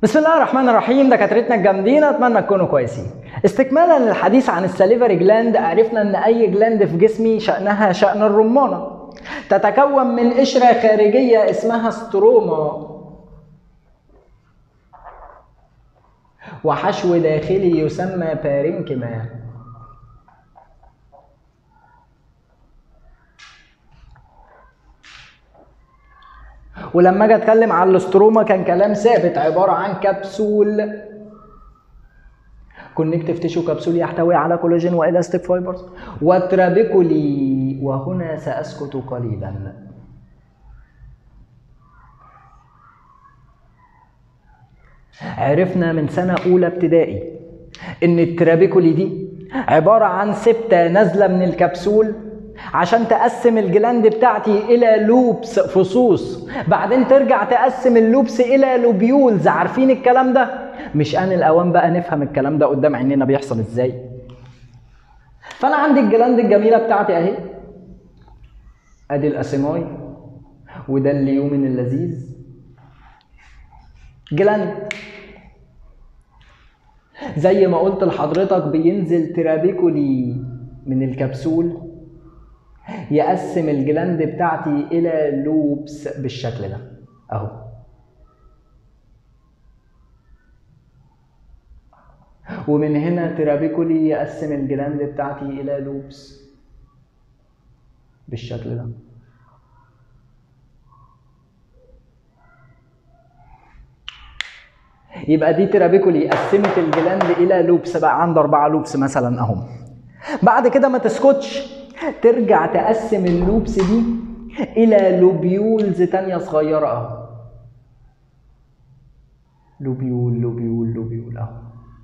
بسم الله الرحمن الرحيم دكاترتنا الجامدين اتمنى تكونوا كويسين استكمالا للحديث عن السليفري جلاند عرفنا ان اي جلاند في جسمي شأنها شأن الرمانة تتكون من قشرة خارجية اسمها ستروما وحشو داخلي يسمى بارينكما ولما اجي اتكلم عن الاستروما كان كلام ثابت عباره عن كبسول كونكتيف تيشو كبسول يحتوي على كولاجين والاستيك فايبرز وترابيكولي وهنا ساسكت قليلا عرفنا من سنه اولى ابتدائي ان الترابيكولي دي عباره عن سبته نازله من الكبسول عشان تقسم الجلاند بتاعتي الى لوبس فصوص بعدين ترجع تقسم اللوبس الى لوبيولز عارفين الكلام ده مش ان الاوان بقى نفهم الكلام ده قدام عينينا بيحصل ازاي فانا عندي الجلاند الجميله بتاعتي اهي ادي الاسيماي وده اليومن اللذيذ جلاند زي ما قلت لحضرتك بينزل ترابيكولي من الكبسول يقسم الجلاند بتاعتي الى لوبس بالشكل ده اهو ومن هنا ترابيكولي يقسم الجلاند بتاعتي الى لوبس بالشكل ده يبقى دي ترابيكولي قسمت الجلاند الى لوبس بقى عندي اربعه لوبس مثلا اهم بعد كده ما تسكتش ترجع تقسم اللوبس دي الى لوبيولز تانية صغيرة اهو لوبيول لوبيول لوبيول اهو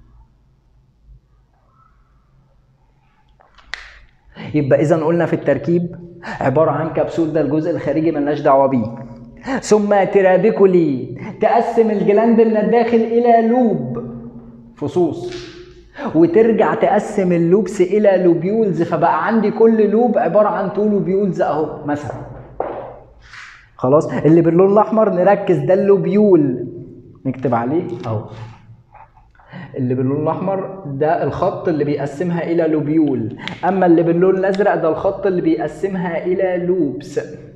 يبقى اذا قلنا في التركيب عبارة عن كبسول ده الجزء الخارجي ملناش دعوة بيه ثم ترابيكولي تقسم الجلاند من الداخل الى لوب فصوص وترجع تقسم اللوبس الى لوبيولز فبقى عندي كل لوب عباره عن تو لوبيولز اهو مثلا خلاص اللي باللون الاحمر نركز ده اللوبيول نكتب عليه اهو اللي باللون الاحمر ده الخط اللي بيقسمها الى لوبيول اما اللي باللون الازرق ده الخط اللي بيقسمها الى لوبس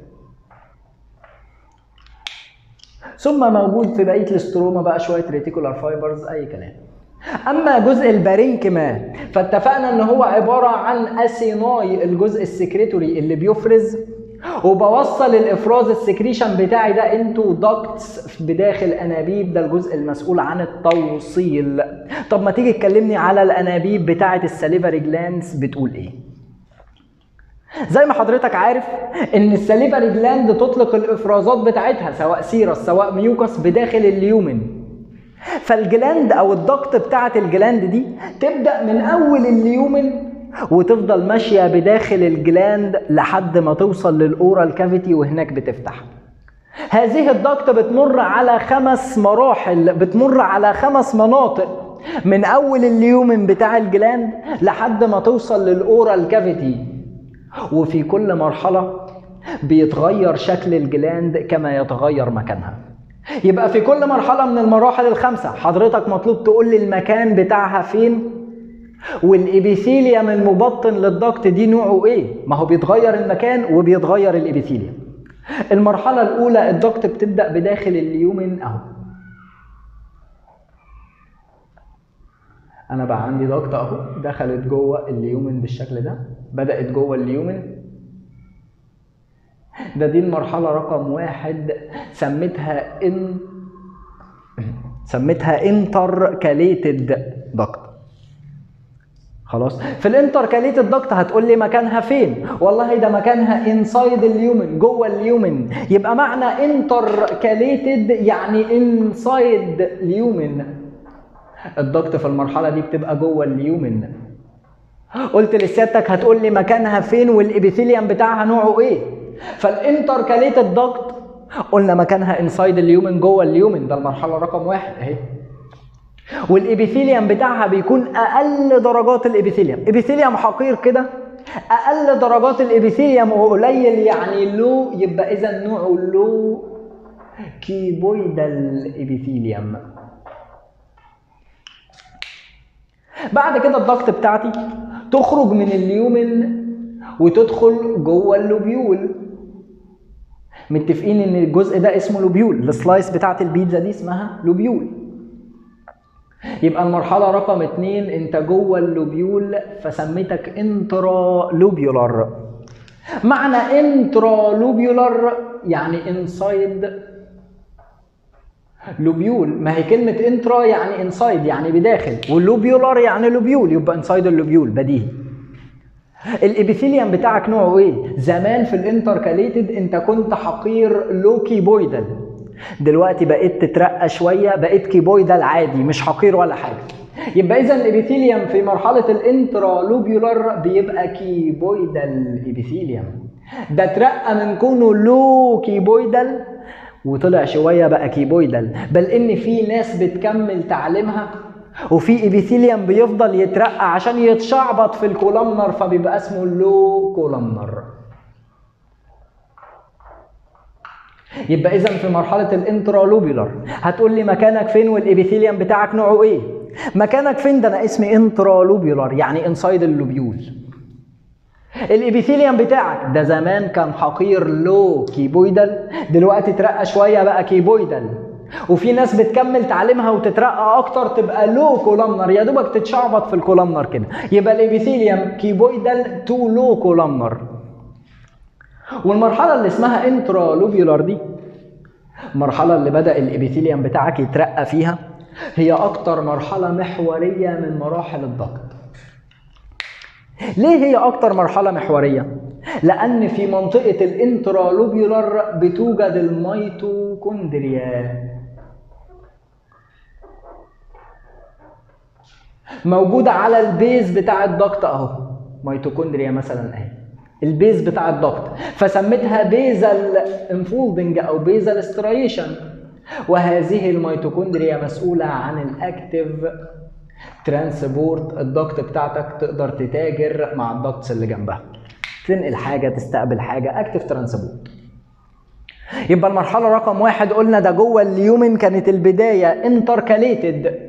ثم موجود في بقيه الاستروما بقى شويه ريتيكولار فايبرز اي كلام اما جزء البارينكما فاتفقنا ان هو عباره عن اسيناي الجزء السكريتوري اللي بيفرز وبوصل الافراز السكريشن بتاعي ده انتو داكتس بداخل انابيب ده الجزء المسؤول عن التوصيل طب ما تيجي تكلمني على الانابيب بتاعه السليفري جلانس بتقول ايه زي ما حضرتك عارف ان السليفري جلاند تطلق الافرازات بتاعتها سواء سيرس سواء ميوكس بداخل اليومن فالجلاند او الضغط بتاعه الجلاند دي تبدا من اول اليومن وتفضل ماشيه بداخل الجلاند لحد ما توصل للاورال كافيتي وهناك بتفتح هذه الضغط بتمر على خمس مراحل بتمر على خمس مناطق من اول اليومن بتاع الجلاند لحد ما توصل للاورال كافيتي وفي كل مرحله بيتغير شكل الجلاند كما يتغير مكانها يبقى في كل مرحلة من المراحل الخمسة حضرتك مطلوب تقول لي المكان بتاعها فين والإبيثيليوم المبطن للضغط دي نوعه إيه؟ ما هو بيتغير المكان وبيتغير الإبيثيليوم. المرحلة الأولى الضغط بتبدأ بداخل اليومن أهو. أنا بقى عندي ضغط أهو دخلت جوه اليومن بالشكل ده بدأت جوه اليومن ده دي المرحلة رقم واحد سميتها ان سميتها انتركاليتد دكت خلاص في الانتركاليتد دكت هتقول لي مكانها فين والله ده مكانها انسايد اليومن جوه اليومن يبقى معنى انتركاليتد يعني انسايد اليومن الدكت في المرحله دي بتبقى جوه اليومن قلت لسيادتك هتقول لي مكانها فين والابيثيليوم بتاعها نوعه ايه فالانتركاليتد دكت قلنا مكانها انسايد اليومن جوه اليومن ده المرحله رقم واحد اهي والابيثيليوم بتاعها بيكون اقل درجات الابيثيليوم ابيثيليوم حقير كده اقل درجات الابيثيليوم وقليل يعني لو يبقى اذا نوعه لو كيبويدال ابيثيليوم بعد كده الضغط بتاعتي تخرج من اليومن وتدخل جوه اللوبيول متفقين ان الجزء ده اسمه لوبيول السلايس بتاعت البيتزا دي اسمها لوبيول يبقى المرحلة رقم اتنين انت جوه اللوبيول فسميتك انترا لوبيولار معنى انترا لوبيولار يعني انسايد لوبيول ما هي كلمة انترا يعني انسايد يعني بداخل واللوبيولار يعني لوبيول يبقى انسايد اللوبيول بديهي الابيثيليوم بتاعك نوعه ايه؟ زمان في الانتركاليتد انت كنت حقير لو كيبويدال دلوقتي بقيت تترقى شويه بقيت كيبويدال عادي مش حقير ولا حاجه يبقى اذا الابيثيليوم في مرحله الانترا لوبيولار بيبقى كيبويدال ابيثيليوم ده اترقى من كونه لو كيبويدال وطلع شويه بقى كيبويدال بل ان في ناس بتكمل تعليمها وفي ايبيثيليوم بيفضل يترقى عشان يتشعبط في الكولامنر فبيبقى اسمه اللو كولامنر يبقى اذا في مرحله الانترالوبيولار هتقول لي مكانك فين والابيثيليوم بتاعك نوعه ايه مكانك فين ده انا اسمي انترالوبيولار يعني انسايد اللوبيول الابيثيليوم بتاعك ده زمان كان حقير لو كيبويدال دلوقتي اترقى شويه بقى كيبويدال وفي ناس بتكمل تعليمها وتترقى اكتر تبقى لو كولامنر يا دوبك تتشعبط في الكولامنر كده يبقى الابيثيليوم كيبويدال تو لو كولامنر والمرحله اللي اسمها انترا لوبيولار دي المرحله اللي بدا الابيثيليوم بتاعك يترقى فيها هي اكتر مرحله محوريه من مراحل الضغط ليه هي اكتر مرحله محوريه لان في منطقه الانترالوبيولار بتوجد الميتوكوندريا موجوده على البيز بتاع الضغط اهو ميتوكوندريا مثلا اهي البيز بتاع الضغط فسميتها بيزل انفولدنج او بيزل ستريشن وهذه الميتوكوندريا مسؤوله عن الاكتيف ترانسبورت الضغط بتاعتك تقدر تتاجر مع الضغط اللي جنبها تنقل حاجه تستقبل حاجه اكتيف ترانسبورت يبقى المرحله رقم واحد قلنا ده جوه اليومن كانت البدايه انتركاليتد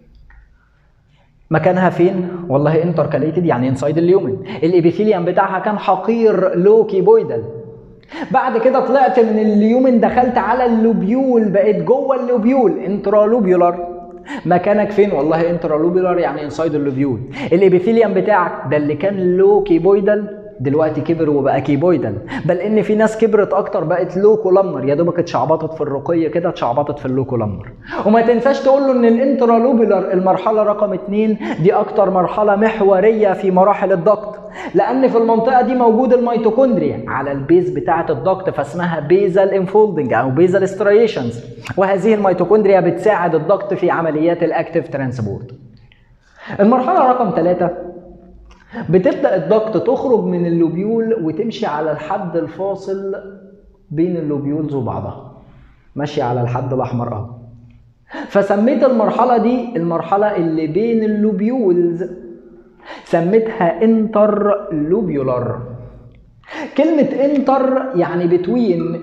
مكانها فين؟ والله انتركاليتد يعني انسايد اليومن الابيثيليوم بتاعها كان حقير لو كيبويدال بعد كده طلعت من اليومن دخلت على اللوبيول بقيت جوه اللوبيول انترالوبيولار مكانك فين والله انترالوبيولار يعني انسايد اللوبيول الابيثيليوم بتاعك ده اللي كان لو كيبويدال دلوقتي كبر وبقى كيبويدال بل ان في ناس كبرت اكتر بقت لو كولامنر يا دوبك اتشعبطت في الرقيه كده اتشعبطت في اللو كولامنر وما تنساش تقول له ان الانترالوبيولار المرحله رقم اتنين دي اكتر مرحله محوريه في مراحل الضغط لان في المنطقه دي موجود الميتوكوندريا على البيز بتاعه الضغط فاسمها بيزل انفولدنج او بيزل ستريشنز وهذه الميتوكوندريا بتساعد الضغط في عمليات الاكتيف ترانسبورت المرحله رقم ثلاثة بتبدا الضغط تخرج من اللوبيول وتمشي على الحد الفاصل بين اللوبيولز وبعضها ماشيه على الحد الاحمر اهو فسميت المرحله دي المرحله اللي بين اللوبيولز سميتها انتر لوبيولار كلمة انتر يعني بتوين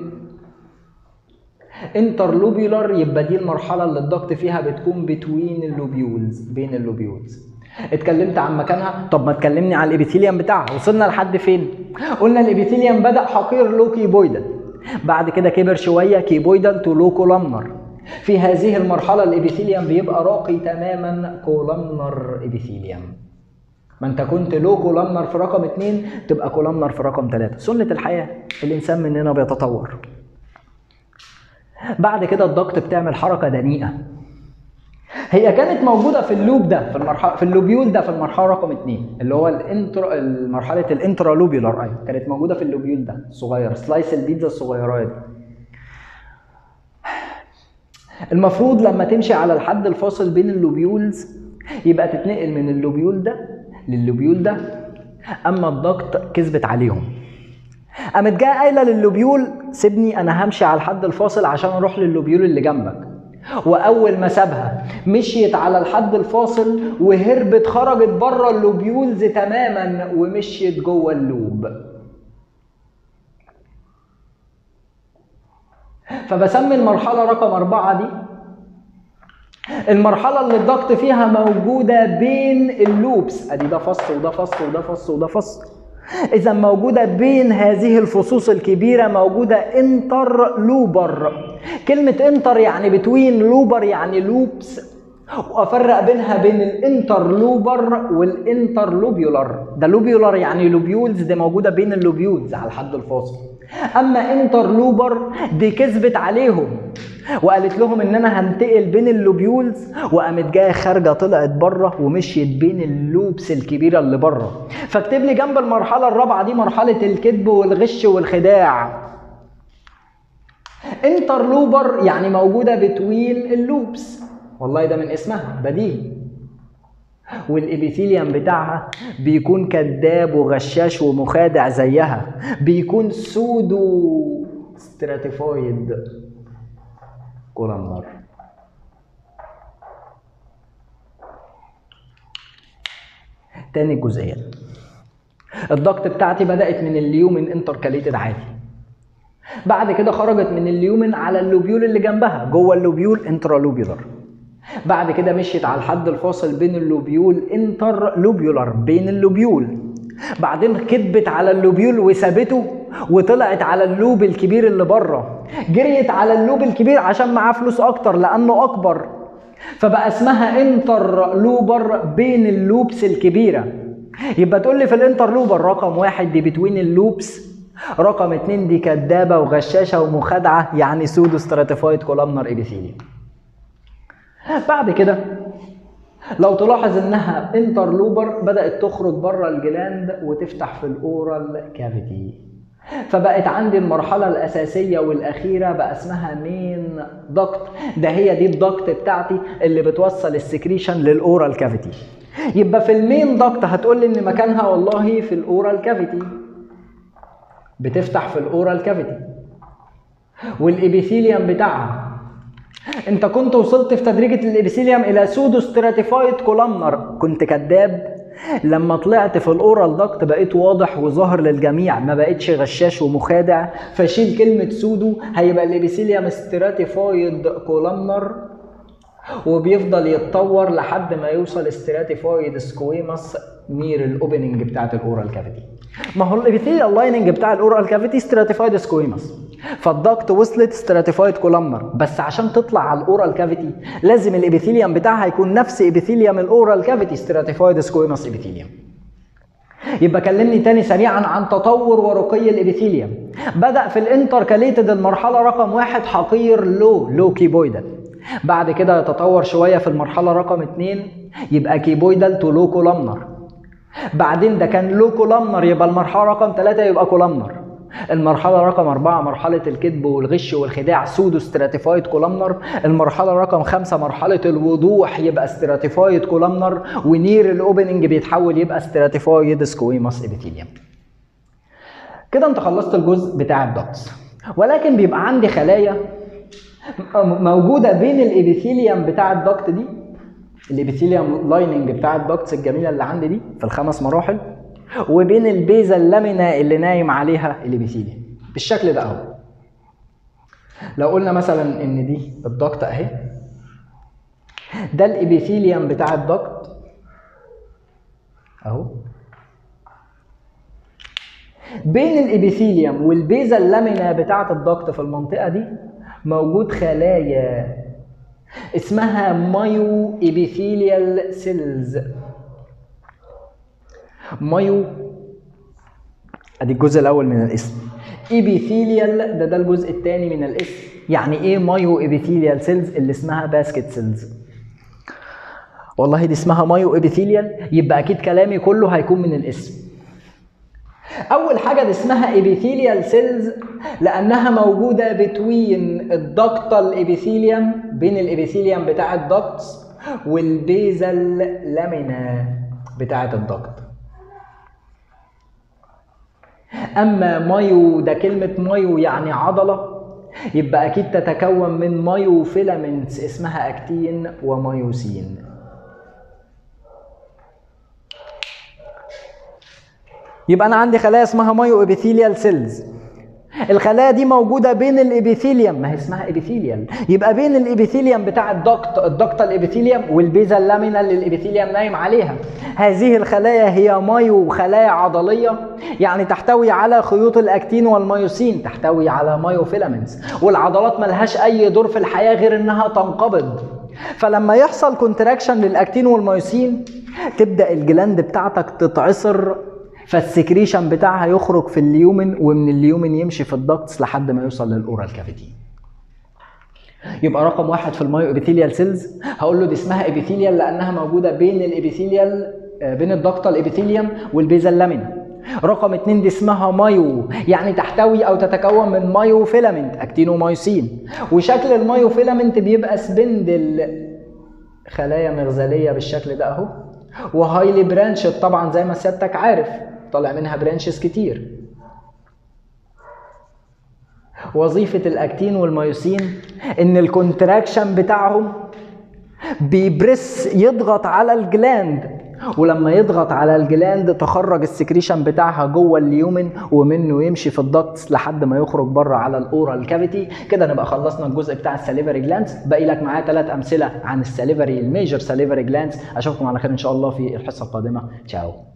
انتر لوبيولار يبقى دي المرحلة اللي الضغط فيها بتكون بتوين اللوبيولز بين اللوبيولز اتكلمت عن مكانها طب ما تكلمني عن الابيثيليوم بتاعها وصلنا لحد فين قلنا الابيثيليوم بدا حقير لو كيبويدال بعد كده كبر شويه كيبويدال تو لو كولامنر في هذه المرحله الابيثيليوم بيبقى راقي تماما كولامنر ابيثيليوم ما انت كنت لو كولامنر في رقم اتنين تبقى كولامنر في رقم ثلاثة سنة الحياة الإنسان مننا بيتطور بعد كده الضغط بتعمل حركة دنيئة هي كانت موجوده في اللوب ده في المرحله في اللوبيول ده في المرحله رقم اثنين اللي هو الانتر مرحله الانترالوبيولار ايوه كانت موجوده في اللوبيول ده الصغير سلايس البيتزا الصغيره دي المفروض لما تمشي على الحد الفاصل بين اللوبيولز يبقى تتنقل من اللوبيول ده للوبيول ده اما الضغط كذبت عليهم قامت جايه قايله للوبيول سيبني انا همشي على الحد الفاصل عشان اروح للوبيول اللي جنبك واول ما سابها مشيت على الحد الفاصل وهربت خرجت بره اللوبيولز تماما ومشيت جوه اللوب فبسمي المرحله رقم أربعة دي المرحله اللي الضغط فيها موجوده بين اللوبس ادي ده فص وده فص وده فص وده فص اذا موجوده بين هذه الفصوص الكبيره موجوده انتر لوبر كلمه انتر يعني بتوين لوبر يعني لوبس وافرق بينها بين الانترلوبر والانترلوبيولار ده لوبيولار يعني لوبيولز دي موجوده بين اللوبيولز على الحد الفاصل اما انترلوبر دي كذبت عليهم وقالت لهم ان انا هنتقل بين اللوبيولز وقامت جايه خارجه طلعت بره ومشيت بين اللوبس الكبيره اللي بره فاكتب لي جنب المرحله الرابعه دي مرحله الكذب والغش والخداع انترلوبر يعني موجوده بتوين اللوبس والله ده من اسمها بديهي والابيثيليوم بتاعها بيكون كذاب وغشاش ومخادع زيها بيكون سودو ستراتيفايد كولامنر تاني الجزئية الضغط بتاعتي بدأت من اليومن انتركاليتد عادي بعد كده خرجت من اليومن على اللوبيول اللي جنبها جوه اللوبيول انترالوبيولار بعد كده مشيت على الحد الفاصل بين اللوبيول انتر لوبيولار بين اللوبيول بعدين كدبت على اللوبيول وسابته وطلعت على اللوب الكبير اللي بره جريت على اللوب الكبير عشان معاه فلوس اكتر لانه اكبر فبقى اسمها انتر لوبر بين اللوبس الكبيره يبقى تقول لي في الانتر لوبر رقم واحد دي بتوين اللوبس رقم اتنين دي كدابه وغشاشه ومخادعه يعني سودو ستراتيفايد كولامنر ابيثيليوم بعد كده لو تلاحظ انها انترلوبر بدات تخرج بره الجلاند وتفتح في الاورال كافيتي فبقت عندي المرحلة الأساسية والأخيرة بقى اسمها مين دكت ده هي دي الدكت بتاعتي اللي بتوصل السكريشن للأورال كافيتي يبقى في المين دكت هتقول لي إن مكانها والله في الأورال كافيتي بتفتح في الأورال كافيتي والإبيثيليوم بتاعها انت كنت وصلت في تدريجة الابيثيليوم الى سودو ستراتيفايد كولامنر كنت كذاب لما طلعت في الاورال داكت بقيت واضح وظاهر للجميع ما بقتش غشاش ومخادع فشيل كلمة سودو هيبقى الابيثيليوم ستراتيفايد كولامنر وبيفضل يتطور لحد ما يوصل ستراتيفايد سكويماس نير الاوبننج بتاعت الاورال كافيتي ما هو الابيثيليال لايننج بتاع الاورال كافيتي ستراتيفايد سكويماس فالضغط وصلت ستراتيفايد كولامنر بس عشان تطلع على الاورال كافيتي لازم الابيثيليوم بتاعها يكون نفس ابيثيليوم الاورال كافيتي ستراتيفايد سكويماس ابيثيليوم يبقى كلمني تاني سريعا عن تطور ورقي الابيثيليوم بدا في الانتركاليتد المرحله رقم واحد حقير لو لو كيبويدال بعد كده يتطور شويه في المرحله رقم اتنين يبقى كيبويدال تو لو كولامنر بعدين ده كان لو كولامنر يبقى المرحله رقم ثلاثة يبقى كولامنر المرحلة رقم أربعة مرحلة الكذب والغش والخداع سودو ستراتيفايد كولامنر المرحلة رقم خمسة مرحلة الوضوح يبقى ستراتيفايد كولامنر ونير الأوبننج بيتحول يبقى ستراتيفايد سكويماس إبيثيليوم كده انت خلصت الجزء بتاع الدكتس ولكن بيبقى عندي خلايا موجودة بين الإبيثيليوم بتاع الدكت دي الإبيثيليوم لايننج بتاع الدكتس الجميلة اللي عندي دي في الخمس مراحل وبين البيزا اللامنة اللي نايم عليها الابيثيليوم بالشكل ده اهو لو قلنا مثلا ان دي الضغط اهي ده الابيثيليوم بتاع الضغط اهو بين الابيثيليوم والبيزا اللامنة بتاعة الضغط في المنطقة دي موجود خلايا اسمها مايو ابيثيليال سيلز مايو ادي الجزء الاول من الاسم ايبيثيليال ده ده الجزء الثاني من الاسم يعني ايه مايو ايبيثيليال سيلز اللي اسمها باسكت سيلز والله دي اسمها مايو ايبيثيليال يبقى اكيد كلامي كله هيكون من الاسم اول حاجه دي اسمها ايبيثيليال سيلز لانها موجوده بتوين الدكتال ايبيثيليوم بين الابيثيليوم بتاع الدكتس والبيزل لامينا بتاعه الدكت اما مايو ده كلمه مايو يعني عضله يبقى اكيد تتكون من مايو فيلامنتس اسمها اكتين ومايوسين يبقى انا عندي خلايا اسمها مايو ابيثيليال سيلز الخلايا دي موجوده بين الابيثيليوم ما هي اسمها ابيثيليال يبقى بين الابيثيليوم بتاع الدكت الدكتا الابيثيليوم والبيزا اللامينا اللي الابيثيليوم نايم عليها هذه الخلايا هي مايو خلايا عضليه يعني تحتوي على خيوط الاكتين والميوسين تحتوي على مايوفيلامنتس والعضلات ملهاش اي دور في الحياه غير انها تنقبض فلما يحصل كونتراكشن للاكتين والميوسين تبدا الجلاند بتاعتك تتعصر فالسكريشن بتاعها يخرج في اليومن ومن اليومن يمشي في الدكتس لحد ما يوصل للاورال كافيتي يبقى رقم واحد في المايو ابيثيليال سيلز هقول له دي اسمها ابيثيليال لانها موجوده بين الابيثيليال بين الدكتا الابيثيليوم والبيزا اللامينا رقم اتنين دي اسمها مايو يعني تحتوي او تتكون من مايو فيلامنت اكتينومايوسين وشكل المايو فيلامنت بيبقى سبندل خلايا مغزليه بالشكل ده اهو وهايلي برانشد طبعا زي ما سيادتك عارف طالع منها برانشز كتير وظيفة الأكتين والميوسين إن الكونتراكشن بتاعهم بيبرس يضغط على الجلاند ولما يضغط على الجلاند تخرج السكريشن بتاعها جوه اليومن ومنه يمشي في الدكتس لحد ما يخرج بره على الاورال كافيتي كده نبقى خلصنا الجزء بتاع الساليفري جلانس باقي لك معايا ثلاث امثله عن الساليفري الميجر ساليفري جلانس اشوفكم على خير ان شاء الله في الحصه القادمه تشاو